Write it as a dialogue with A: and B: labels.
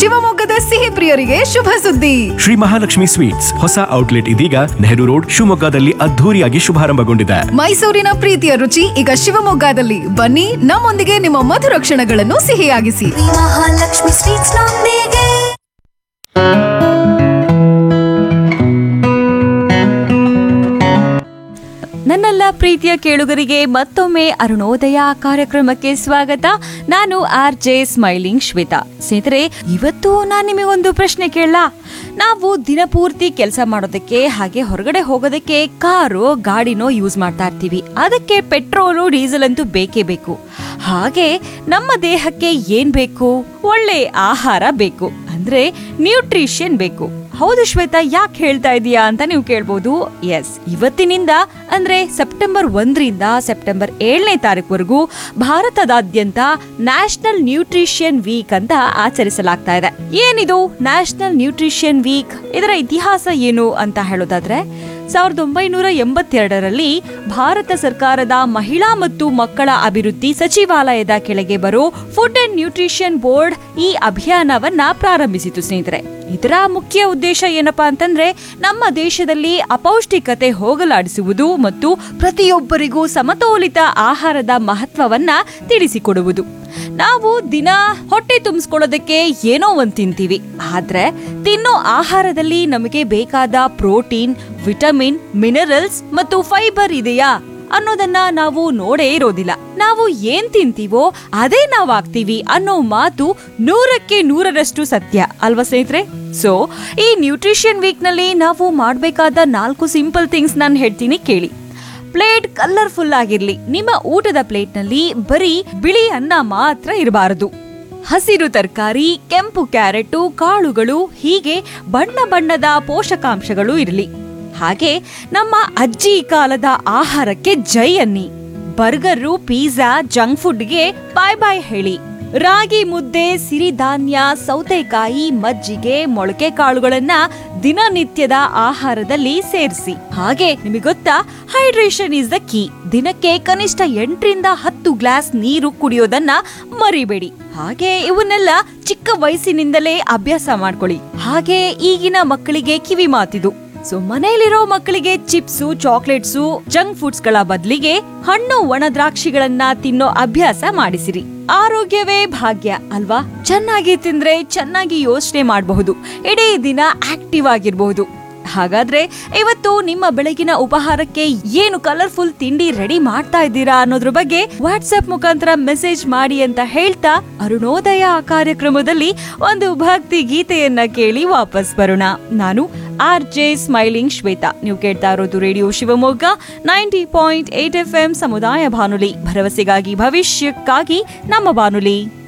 A: ಶಿವಮೊಗ್ಗದ ಸಿಹಿ ಪ್ರಿಯರಿಗೆ ಶುಭ ಸುದ್ದಿ
B: ಶ್ರೀ ಮಹಾಲಕ್ಷ್ಮಿ ಸ್ವೀಟ್ಸ್ ಹೊಸ ಔಟ್ಲೆಟ್ ಇದೀಗ ನೆಹರು ರೋಡ್ ಶಿವಮೊಗ್ಗದಲ್ಲಿ ಅದ್ಧೂರಿಯಾಗಿ ಶುಭಾರಂಭಗೊಂಡಿದೆ
A: ಮೈಸೂರಿನ ಪ್ರೀತಿಯ ರುಚಿ ಈಗ ಶಿವಮೊಗ್ಗದಲ್ಲಿ ಬನ್ನಿ ನಮ್ಮೊಂದಿಗೆ ನಿಮ್ಮ ಮಧುರ ಕ್ಷಣಗಳನ್ನು ಸಿಹಿಯಾಗಿಸಿ
C: ಮಹಾಲಕ್ಷ್ಮಿ ಸ್ವೀಟ್ಸ್ ನೊಂದಿಗೆ
D: ನನ್ನೆಲ್ಲ ಪ್ರೀತಿಯ ಕೇಳುಗರಿಗೆ ಮತ್ತೊಮ್ಮೆ ಅರುಣೋದಯ ಕಾರ್ಯಕ್ರಮಕ್ಕೆ ಸ್ವಾಗತ ನಾನು ಆರ್ ಜೆ ಸ್ಮೈಲಿಂಗ್ ಶ್ವೇತಾ ಸ್ನೇಹಿತರೆ ಇವತ್ತು ನಾನು ನಿಮಗೊಂದು ಪ್ರಶ್ನೆ ಕೇಳಲ್ಲ ನಾವು ದಿನಪೂರ್ತಿ ಕೆಲಸ ಮಾಡೋದಕ್ಕೆ ಹಾಗೆ ಹೊರಗಡೆ ಹೋಗೋದಕ್ಕೆ ಕಾರು ಗಾಡಿನೋ ಯೂಸ್ ಮಾಡ್ತಾ ಇರ್ತೀವಿ ಅದಕ್ಕೆ ಪೆಟ್ರೋಲು ಡೀಸೆಲ್ ಅಂತೂ ಬೇಕೇ ಬೇಕು ಹಾಗೆ ನಮ್ಮ ದೇಹಕ್ಕೆ ಏನ್ ಬೇಕು ಒಳ್ಳೆ ಆಹಾರ ಬೇಕು ಅಂದ್ರೆ ನ್ಯೂಟ್ರಿಷನ್ ಬೇಕು ಹೌದು ಶ್ವೇತಾ ಯಾಕೆ ಹೇಳ್ತಾ ಇದೀಯಾ ಅಂತ ನೀವು ಕೇಳ್ಬೋದು ಎಸ್ ಇವತ್ತಿನಿಂದ ಅಂದ್ರೆ ಸೆಪ್ಟೆಂಬರ್ ಒಂದರಿಂದ ಸೆಪ್ಟೆಂಬರ್ ಏಳನೇ ತಾರೀಕುವರೆಗೂ ಭಾರತದಾದ್ಯಂತ ನ್ಯಾಷನಲ್ ನ್ಯೂಟ್ರಿಷನ್ ವೀಕ್ ಅಂತ ಆಚರಿಸಲಾಗ್ತಾ ಇದೆ ಏನಿದು ನ್ಯಾಷನಲ್ ನ್ಯೂಟ್ರಿಷನ್ ವೀಕ್ ಇದರ ಇತಿಹಾಸ ಏನು ಅಂತ ಹೇಳೋದಾದ್ರೆ ಸಾವಿರದ ಒಂಬೈನೂರ ಎಂಬತ್ತೆರಡರಲ್ಲಿ ಭಾರತ ಸರ್ಕಾರದ ಮಹಿಳಾ ಮತ್ತು ಮಕ್ಕಳ ಅಭಿವೃದ್ಧಿ ಸಚಿವಾಲಯದ ಕೆಳಗೆ ಬರೋ ಫುಡ್ ಅಂಡ್ ನ್ಯೂಟ್ರಿಷನ್ ಬೋರ್ಡ್ ಈ ಅಭಿಯಾನವನ್ನ ಪ್ರಾರಂಭಿಸಿತು ಸ್ನೇಹಿತರೆ ಇದರ ಮುಖ್ಯ ಉದ್ದೇಶ ಏನಪ್ಪಾ ಅಂತಂದ್ರೆ ನಮ್ಮ ದೇಶದಲ್ಲಿ ಅಪೌಷ್ಟಿಕತೆ ಹೋಗಲಾಡಿಸುವುದು ಮತ್ತು ಪ್ರತಿಯೊಬ್ಬರಿಗೂ ಸಮತೋಲಿತ ಆಹಾರದ ಮಹತ್ವವನ್ನ ತಿಳಿಸಿಕೊಡುವುದು ನಾವು ದಿನ ಹೊಟ್ಟೆ ತುಂಬಿಸ್ಕೊಳ್ಳೋದಕ್ಕೆ ಏನೋ ಒಂದ್ ತಿಂತೀವಿ ಆದ್ರೆ ತಿನ್ನೋ ಆಹಾರದಲ್ಲಿ ನಮಗೆ ಬೇಕಾದ ಪ್ರೋಟೀನ್ ವಿಟಮಿನ್ ಮಿನರಲ್ಸ್ ಮತ್ತು ಫೈಬರ್ ಇದೆಯಾ ಅನ್ನೋದನ್ನ ನಾವು ನೋಡೇ ಇರೋದಿಲ್ಲ ನಾವು ಏನ್ ತಿಂತೀವೋ ಅದೇ ನಾವ್ ಆಗ್ತೀವಿ ಅನ್ನೋ ಮಾತು ನೂರಕ್ಕೆ ನೂರರಷ್ಟು ಸತ್ಯ ಅಲ್ವಾ ಸ್ನೇಹಿತರೆ ಸೊ ಈ ನ್ಯೂಟ್ರಿಷನ್ ವೀಕ್ ನಲ್ಲಿ ನಾವು ಮಾಡ್ಬೇಕಾದ ನಾಲ್ಕು ಸಿಂಪಲ್ ಥಿಂಗ್ಸ್ ನಾನು ಹೇಳ್ತೀನಿ ಕೇಳಿ ಪ್ಲೇಟ್ ಕಲರ್ಫುಲ್ ಆಗಿರ್ಲಿ ನಿಮ್ಮ ಊಟದ ಪ್ಲೇಟ್ನಲ್ಲಿ ಬರೀ ಬಿಳಿ ಅನ್ನ ಮಾತ್ರ ಇರಬಾರದು ಹಸಿರು ತರಕಾರಿ ಕೆಂಪು ಕ್ಯಾರೆಟು ಕಾಳುಗಳು ಹೀಗೆ ಬಣ್ಣ ಬಣ್ಣದ ಪೋಷಕಾಂಶಗಳು ಇರಲಿ ಹಾಗೆ ನಮ್ಮ ಅಜ್ಜಿ ಕಾಲದ ಆಹಾರಕ್ಕೆ ಜೈ ಅನ್ನಿ ಬರ್ಗರು ಪಿಜ್ಜಾ ಜಂಕ್ ಫುಡ್ಗೆ ಬಾಯ್ ಬಾಯ್ ಹೇಳಿ ರಾಗಿ ಮುದ್ದೆ ಸಿರಿಧಾನ್ಯ ಸೌತೆಕಾಯಿ ಮಜ್ಜಿಗೆ ಮೊಳಕೆ ಕಾಳುಗಳನ್ನ ದಿನನಿತ್ಯದ ಆಹಾರದಲ್ಲಿ ಸೇರಿಸಿ ಹಾಗೆ ನಿಮಗೆ ಗೊತ್ತಾ ಹೈಡ್ರೇಷನ್ ಇಸ್ ದ ಕೀ ದಿನಕ್ಕೆ ಕನಿಷ್ಠ ಎಂಟರಿಂದ ಹತ್ತು ಗ್ಲಾಸ್ ನೀರು ಕುಡಿಯೋದನ್ನ ಮರಿಬೇಡಿ ಹಾಗೆ ಇವನ್ನೆಲ್ಲ ಚಿಕ್ಕ ವಯಸ್ಸಿನಿಂದಲೇ ಅಭ್ಯಾಸ ಮಾಡ್ಕೊಳ್ಳಿ ಹಾಗೆ ಈಗಿನ ಮಕ್ಕಳಿಗೆ ಕಿವಿ ಮಾತಿದು ಸೊ ಮನೆಯಲ್ಲಿರೋ ಮಕ್ಕಳಿಗೆ ಚಿಪ್ಸು ಚಾಕ್ಲೇಟ್ಸು ಜಂಕ್ ಫುಡ್ಸ್ ಗಳ ಬದಲಿಗೆ ಹಣ್ಣು ಒಣ ದ್ರಾಕ್ಷಿಗಳನ್ನ ತಿನ್ನೋ ಅಭ್ಯಾಸ ಮಾಡಿಸಿರಿ ಆರೋಗ್ಯವೇ ಭಾಗ್ಯ ಅಲ್ವಾ ಚೆನ್ನಾಗಿ ತಿಂದ್ರೆ ಚೆನ್ನಾಗಿ ಯೋಚನೆ ಮಾಡಬಹುದು ಇಡೀ ದಿನ ಆಕ್ಟಿವ್ ಆಗಿರಬಹುದು ಹಾಗಾದ್ರೆ ಇವತ್ತು ನಿಮ್ಮ ಬೆಳಗಿನ ಉಪಹಾರಕ್ಕೆ ಏನು ಕಲರ್ಫುಲ್ ತಿಂಡಿ ರೆಡಿ ಮಾಡ್ತಾ ಇದ್ದೀರಾ ಅನ್ನೋದ್ರ ಬಗ್ಗೆ ವಾಟ್ಸ್ಆಪ್ ಮುಖಾಂತರ ಮೆಸೇಜ್ ಮಾಡಿ ಅಂತ ಹೇಳ್ತಾ ಅರುಣೋದಯ ಕಾರ್ಯಕ್ರಮದಲ್ಲಿ ಒಂದು ಭಕ್ತಿ ಗೀತೆಯನ್ನ ಕೇಳಿ ವಾಪಸ್ ಬರೋಣ ನಾನು ಆರ್ ಜೆ ಸ್ಮೈಲಿಂಗ್ ಶ್ವೇತಾ ನೀವು ಕೇಳ್ತಾ ಇರೋದು radio Shivamogga ninety point eight F M ಸಮುದಾಯ ಬಾನುಲಿ ಭರವಸೆಗಾಗಿ ಭವಿಷ್ಯಕ್ಕಾಗಿ ನಮ್ಮ ಬಾನುಲಿ